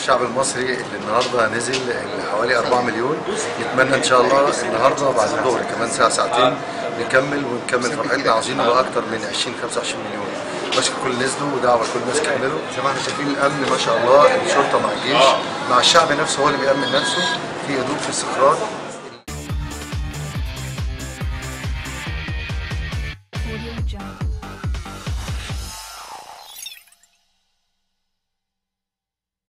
الشعب المصري اللي النهارده نزل حوالي 4 مليون نتمنى ان شاء الله النهارده بعد الظهر كمان ساعه ساعتين نكمل ونكمل فرحتنا عاوزين نبقى اكتر من 20 25 مليون بشكر كل اللي نزلوا ودعوه كل الناس كملوا زي ما احنا شايفين الامن ما شاء الله الشرطه مع الجيش مع الشعب نفسه هو اللي بيامن نفسه في هدوء في استقرار